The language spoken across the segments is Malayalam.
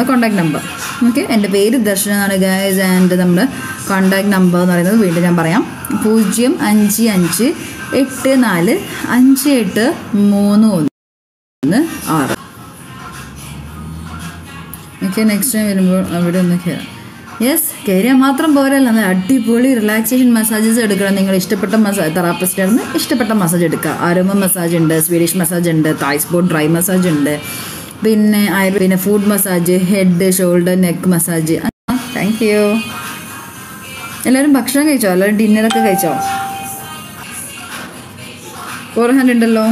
കോൺടാക്ട് നമ്പർ ഓക്കെ എൻ്റെ പേര് ദർശന എന്നാണ് ഗൈസ് ആൻഡ് നമ്മുടെ കോൺടാക്ട് നമ്പർ എന്ന് പറയുന്നത് വീണ്ടും ഞാൻ പറയാം പൂജ്യം അഞ്ച് അഞ്ച് എട്ട് നാല് അഞ്ച് എട്ട് മൂന്ന് ഒന്ന് ആറ് ഓക്കെ നെക്സ്റ്റ് ടൈം വരുമ്പോൾ അവിടെ ഒന്ന് കയറാം യെസ് കയറിയാൽ മാത്രം പോരല്ല നല്ല അടിപൊളി റിലാക്സേഷൻ മസാജസ് എടുക്കണം നിങ്ങൾ ഇഷ്ടപ്പെട്ട മസാജ് തെറാപ്പിസ്റ്റ് ആയിരുന്നു ഇഷ്ടപ്പെട്ട മസാജ് എടുക്കുക ആരോമ മസാജ് ഉണ്ട് സ്വീഡിഷ് മസാജ് ഉണ്ട് തായ് സ്പോട്ട് ഡ്രൈ മസാജ് ഉണ്ട് പിന്നെ ആയുർവേദ പിന്നെ foot massage head shoulder neck massage thank you എല്ലാവരും ഭക്ഷണം കഴിച്ചോ എല്ലാവരും ഡിന്നറൊക്കെ കഴിച്ചോ ഫോർ ഹാൻഡ് ഉണ്ടല്ലോ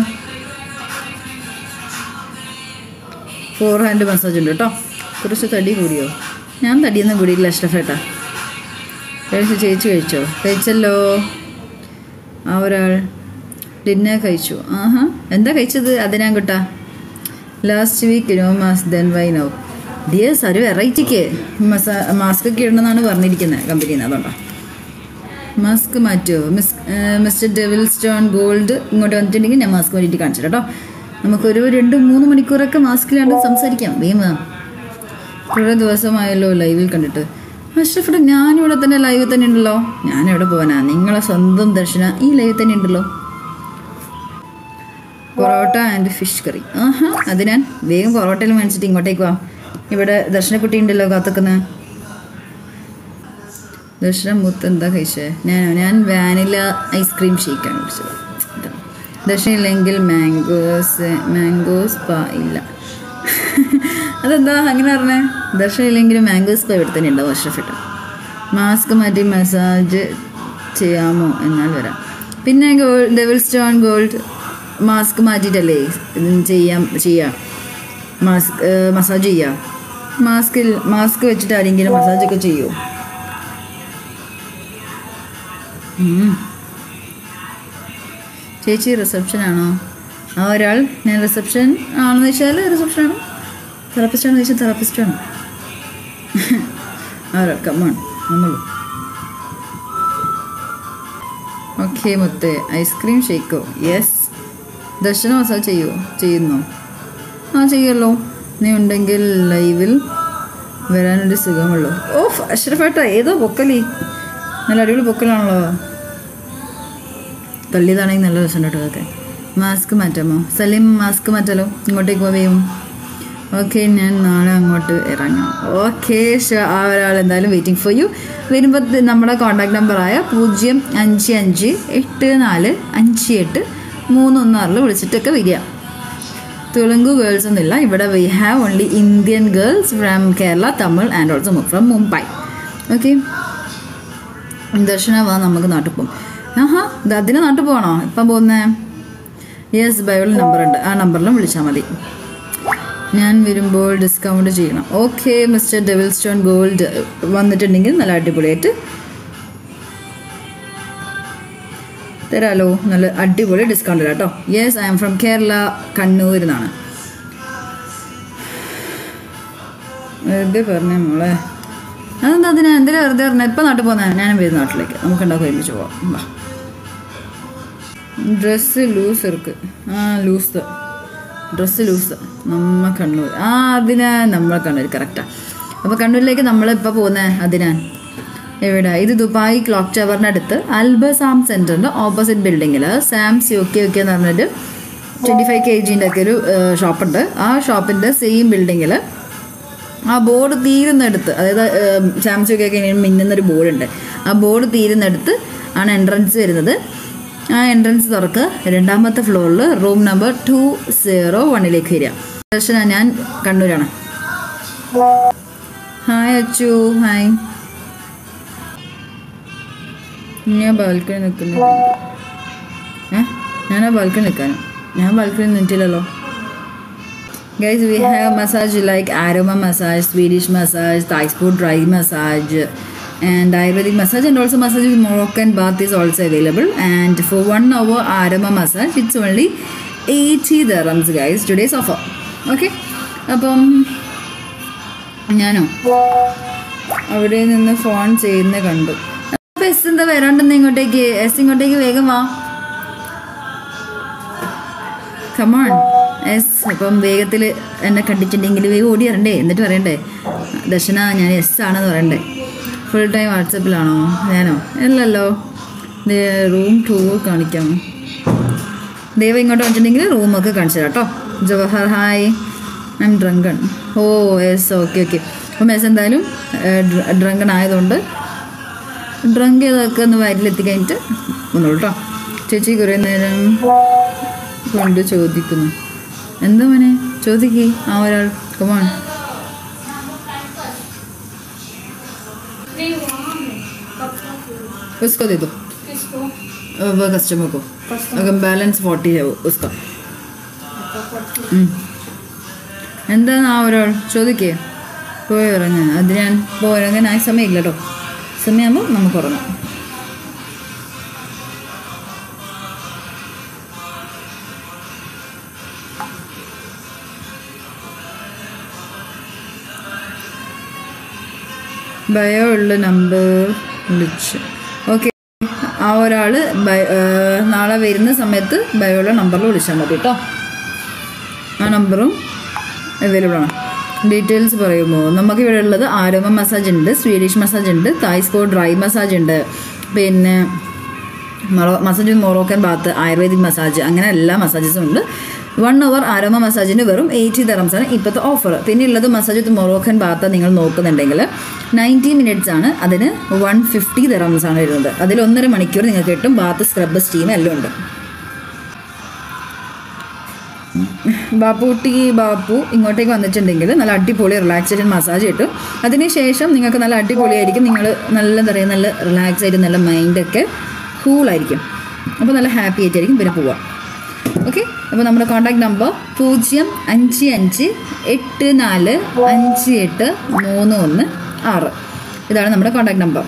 ഫോർ ഹാൻഡ് മസാജ് ഉണ്ട് കേട്ടോ കുറച്ച് തടി കൂടിയോ ഞാൻ തടിയൊന്നും കൂടിയില്ല അഷ്റഫേട്ടാ കഴിച്ചു ചേച്ചി കഴിച്ചോ കഴിച്ചല്ലോ ആ ഒരാൾ ഡിന്നർ കഴിച്ചു ആഹാ എന്താ കഴിച്ചത് അതിനാൻ കിട്ടാ ലാസ്റ്റ് വീക്ക് നോ മാസ് ദെൻ വൈ നോ ഡിയേഴ്സ് ഒരു വെറൈറ്റിക്ക് മസാ മാസ്ക് ഒക്കെ ഇടണമെന്നാണ് പറഞ്ഞിരിക്കുന്നത് കമ്പനിയിൽ നിന്ന് അതുകൊണ്ടാണ് മാസ്ക് മാറ്റുമോ Miss Mister Devil Stone Gold ഇങ്ങോട്ട് വന്നിട്ടുണ്ടെങ്കിൽ ഞാൻ മാസ്ക് വേണ്ടിയിട്ട് കാണിച്ചു കേട്ടോ നമുക്കൊരു രണ്ട് മൂന്ന് മണിക്കൂറൊക്കെ മാസ്കിലാണ്ട് സംസാരിക്കാം ഭീമ കുറേ ദിവസമായല്ലോ ലൈവിൽ കണ്ടിട്ട് അഷ്റഫിടെ ഞാനിവിടെ തന്നെ ലൈവിൽ തന്നെ ഉണ്ടല്ലോ ഞാൻ എവിടെ പോകാനാ നിങ്ങളെ സ്വന്തം ദർശന ഈ ലൈവിൽ തന്നെ ഉണ്ടല്ലോ പൊറോട്ട ആൻഡ് ഫിഷ് കറി ആഹാ അത് ഞാൻ വേഗം പൊറോട്ടയിൽ മേടിച്ചിട്ട് ഇങ്ങോട്ടേക്ക് വാ ഇവിടെ ദർശനക്കുട്ടി ഉണ്ടല്ലോ കാത്തുക്കുന്നത് ദർശനം മുത്ത് എന്താ കഴിച്ചേ ഞാൻ ഞാൻ വാനില ഐസ്ക്രീം ഷേക്കാണ് കുടിച്ചത് ഇതാ. ദർശനം ഇല്ലെങ്കിൽ മാംഗോസ് മാംഗോസ് പാ ഇല്ല അതെന്താ അങ്ങനെ പറഞ്ഞേ ദർശനം ഇല്ലെങ്കിൽ മാംഗോസ് പാ ഇവിടെ തന്നെ ഉണ്ടാവും അഷ്റഫിട്ട് മാസ്ക് മാറ്റി മസാജ് ചെയ്യാമോ എന്നാൽ വരാം പിന്നെ Gold Devil Stone Gold mask മാറ്റിയിട്ടല്ലേ ഇത് ചെയ്യാം ചെയ്യാം മാസ്ക് മസാജ് ചെയ്യാം മാസ്കിൽ മാസ്ക് വെച്ചിട്ട് ആരെങ്കിലും മസാജൊക്കെ ചെയ്യുമോ ഉം. ചേച്ചി റിസപ്ഷൻ ആണോ ആ ഒരാൾ ഞാൻ റിസപ്ഷൻ ആണെന്ന് വെച്ചാൽ റിസപ്ഷൻ ആണ് തെറാപ്പിസ്റ്റ് ആണെന്ന് വെച്ചാൽ തെറാപ്പിസ്റ്റ് ആണ് ആ ഒരാൾ കമ്മാണ് വന്നോളൂ ഓക്കെ മുത്തേ ഐസ്ക്രീം ഷേക്കോ യെസ് ദർശന മസാജ് ചെയ്യുമോ ചെയ്യുന്നോ ആ ചെയ്യുമല്ലോ നീ ഉണ്ടെങ്കിൽ ലൈവിൽ വരാനൊരു സുഖമുള്ളൂ ഓ അഷ്റഫേട്ട ഏതോ പൊക്കലി നല്ല അടിപൊളി പൊക്കലാണല്ലോ തള്ളിയതാണെങ്കിൽ നല്ല രസം കേട്ടോ അതൊക്കെ മാസ്ക് മാറ്റാമോ സലീം മാസ്ക് മാറ്റാലോ ഇങ്ങോട്ടേക്ക് പോവേയും ഓക്കെ ഞാൻ നാളെ അങ്ങോട്ട് ഇറങ്ങാം ഓക്കെ ആ ഒരാൾ എന്തായാലും വെയിറ്റിംഗ് ഫോർ യു വരുമ്പോൾ നമ്മുടെ കോൺടാക്ട് നമ്പറായ പൂജ്യം അഞ്ച് അഞ്ച് എട്ട് നാല് അഞ്ച് എട്ട് മൂന്ന് ഒന്ന് ആറിൽ വിളിച്ചിട്ടൊക്കെ വരിക തെലുങ്കു ഗേൾസ് ഒന്നുമില്ല ഇവിടെ we have only Indian girls from Kerala Tamil and also from Mumbai okay Darshana വാ നമുക്ക് നാട്ടിൽ പോകും ആഹാ ഇത് അതിന് നാട്ടിൽ പോകണോ ഇപ്പം പോകുന്നേ യെസ് ബൈബിൾ നമ്പർ ഉണ്ട് ആ നമ്പറിലും വിളിച്ചാൽ മതി ഞാൻ വരുമ്പോൾ ഡിസ്കൗണ്ട് ചെയ്യണം okay Mister Devil Stone Gold വന്നിട്ടുണ്ടെങ്കിൽ നല്ല അടിപൊളിയായിട്ട് തരാലോ നല്ല അടിപൊളി ഡിസ്കൗണ്ട് തരാം കേട്ടോ yes I'm from Kerala കണ്ണൂരിൽ നിന്നാണ് വെറുതെ പറഞ്ഞേ മോളെ അതെന്താ അതിനാ എന്തിനാ വെറുതെ പറഞ്ഞ ഇപ്പം നാട്ടിൽ പോകുന്ന ഞാനും വരുന്ന നാട്ടിലേക്ക് നമുക്ക് ഉണ്ടാക്കും ഒരുമിച്ച് പോവാം വാ ഡ്രസ്സ് ലൂസ് ഇருக்கு ആ ലൂസ് ഡ്രസ്സ് ലൂസ് നമ്മ കണ്ണൂർ ആ അതിനാ നമ്മൾ കണ്ണൂർ കറക്റ്റാ അപ്പോൾ കണ്ണൂരിലേക്ക് നമ്മളിപ്പോൾ പോകുന്നത് അതിനാൻ എവിടെ ഇത് ദുബായ് ക്ലോക്ക് ടവറിൻ്റെ അടുത്ത് അൽബസാം സെൻറ്ററിൻ്റെ ഓപ്പോസിറ്റ് ബിൽഡിങ്ങിൽ സാംസ് യു കെ ഒക്കെ എന്ന് പറഞ്ഞൊരു ട്വൻറ്റി ഫൈവ് കെ ജീൻ്റെ ഒക്കെ ഒരു ഷോപ്പുണ്ട് ആ ഷോപ്പിൻ്റെ സെയിം ബിൽഡിങ്ങിൽ ആ ബോർഡ് തീരുന്നിടത്ത് അതായത് സാംസങ് ഒക്കെ ഇങ്ങനെ മിന്നുന്നൊരു ബോർഡുണ്ട് ആ ബോർഡ് തീരുന്നിടത്ത് ആണ് എൻട്രൻസ് വരുന്നത് ആ എൻട്രൻസ് തുറക്കുക രണ്ടാമത്തെ ഫ്ലോറിൽ റൂം നമ്പർ ടു സീറോ വണ്ണിലേക്ക് വരിക ദർശന ഞാൻ കണ്ണൂരാണ് ഹായ് അച്ചു ഹായ് ഞാൻ ബാൽക്കണി നിൽക്കുന്നു ഏ ഞാൻ ആ ബാൽക്കണി നിൽക്കാനും ഞാൻ ബാൽക്കണി നിന്നിട്ടില്ലല്ലോ Guys, we have massage like aroma massage, Swedish massage, Thai sport dry massage, and Ayurvedic massage, and also massage with Moroccan bath is also available. And for one hour aroma massage, it's only 80 dirhams, guys. Today's offer. Okay? അപ്പം ഞാനോ അവിടെ നിന്ന് ഫോൺ ചെയ്യുന്ന കണ്ടു അപ്പൊ എസ് എന്താ വരാണ്ടെന്ന് ഇങ്ങോട്ടേക്ക് എസ് ഇങ്ങോട്ടേക്ക് വേഗം വാ കമോൺ എസ് അപ്പം വേഗത്തിൽ എന്നെ കണ്ടിട്ടുണ്ടെങ്കിൽ വേഗം ഓടി വരണ്ടേ എന്നിട്ട് പറയണ്ടേ ദർശന ഞാൻ എസ് ആണെന്ന് പറയണ്ടേ ഫുൾ ടൈം വാട്സപ്പിലാണോ ഞാനോ അല്ലല്ലോ റൂം ടൂർ കാണിക്കാമോ ദൈവം ഇങ്ങോട്ട് വന്നിട്ടുണ്ടെങ്കിൽ റൂമൊക്കെ കാണിച്ചു തരാം കേട്ടോ Jawahar hi I'm drunken oh yes okay okay അപ്പം എസ് എന്തായാലും ഡ്രങ്കൺ ആയതുകൊണ്ട് ഡ്രങ്ക് ചെയ്തൊക്കെ ഒന്ന് വയറ്റിലെത്തി കഴിഞ്ഞിട്ട് വന്നോളൂ കേട്ടോ ചേച്ചി കുറേ നേരം കൊണ്ട് ചോദിക്കുന്നു എന്താ മോനെ ചോദിക്കേ ആ ഒരാൾ കമാൺ उसको दे दो किसको वो कस्टमर को अगर बैलेंस फोर्टी है वो- उसका ഉം. എന്താണ് ആ ഒരാൾ ചോദിക്കേ പോയി ഉറങ്ങാൻ അത് ഞാൻ പോയി ഉറങ്ങാൻ ആ സമയമില്ല കേട്ടോ സമയമാകുമ്പോൾ നമുക്ക് ഉറങ്ങാം ബയോ ഉള്ള നമ്പർ വിളിച്ച് ഓക്കെ ആ ഒരാൾ നാളെ വരുന്ന സമയത്ത് ബയോയുള്ള നമ്പറിൽ വിളിച്ചാൽ മതി കേട്ടോ ആ നമ്പറും അവൈലബിൾ ആണ് ഡീറ്റെയിൽസ് പറയുമോ നമുക്ക് ഇവിടെ ഉള്ളത് ആരോമ മസാജ് ഉണ്ട് സ്വീഡിഷ് മസാജ് ഉണ്ട് തായ്സ്കോ ഡ്രൈ മസാജ് ഉണ്ട് പിന്നെ മൊറോ massage Moroccan bath Ayurvedic massage അങ്ങനെ എല്ലാ മസാജസും ഉണ്ട് വൺ അവർ ആരോമ മസാജിന് വെറും എയ്റ്റി തെറംസ് ആണ് ഇപ്പോഴത്തെ ഓഫർ പിന്നെ ഉള്ളത് മസാജ് വിത്ത് മൊറോക്കൻ ബാത്ത് നിങ്ങൾ നോക്കുന്നുണ്ടെങ്കിൽ നയൻറ്റി മിനിറ്റ്സ് ആണ് അതിന് വൺ ഫിഫ്റ്റി തെറംസ് ആണ് വരുന്നത് അതിൽ ഒന്നര മണിക്കൂർ നിങ്ങൾക്ക് കിട്ടും ബാത്ത് സ്ക്രബ് സ്റ്റീം എല്ലാം ഉണ്ട് ബാപ്പുട്ടി ബാപ്പു ഇങ്ങോട്ടേക്ക് വന്നിട്ടുണ്ടെങ്കിൽ നല്ല അടിപൊളി റിലാക്സേഷൻ മസാജ് കിട്ടും അതിനുശേഷം നിങ്ങൾക്ക് നല്ല അടിപൊളിയായിരിക്കും നിങ്ങൾ നല്ല എന്താ പറയുക നല്ല റിലാക്സ് ആയിട്ട് നല്ല മൈൻഡൊക്കെ കൂളായിരിക്കും അപ്പോൾ നല്ല ഹാപ്പി ആയിട്ടായിരിക്കും പിന്നെ പോവാം ഓക്കെ അപ്പോൾ നമ്മുടെ കോൺടാക്ട് നമ്പർ പൂജ്യം അഞ്ച് അഞ്ച് എട്ട് നാല് അഞ്ച് എട്ട് മൂന്ന് ഒന്ന് ആറ് ഇതാണ് നമ്മുടെ കോൺടാക്ട് നമ്പർ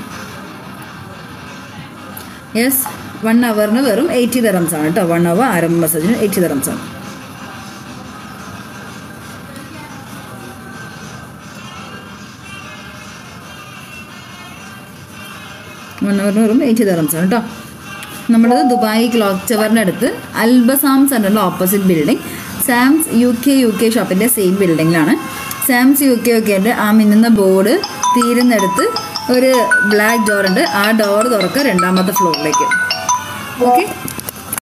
യെസ് വൺ അവറിന് വെറും എയ്റ്റി തെറംസ് ആണ് കേട്ടോ വൺ അവർ ആരംഭ മസാജിന് എയ്റ്റി തെറംസ് ആണ് വൺ അവറിന് വെറും എയ്റ്റി തെറംസ് ആണ് കേട്ടോ നമ്മളത് ദുബായ് ക്ലോക്ക് ടവറിൻ്റെ അടുത്ത് അൽബസാം സെൻറ്ററിൻ്റെ opposite building Sam's U K U K ഷോപ്പിൻ്റെ സെയിം ബിൽഡിങ്ങിലാണ് സാംസ് യു കെ യു കെൻ്റെ ആ മിന്നുന്ന ബോർഡ് തീരുന്നിടത്ത് ഒരു ബ്ലാക്ക് ഡോർ ഉണ്ട് ആ ഡോർ തുറക്കുക രണ്ടാമത്തെ ഫ്ലോറിലേക്ക് ഓക്കെ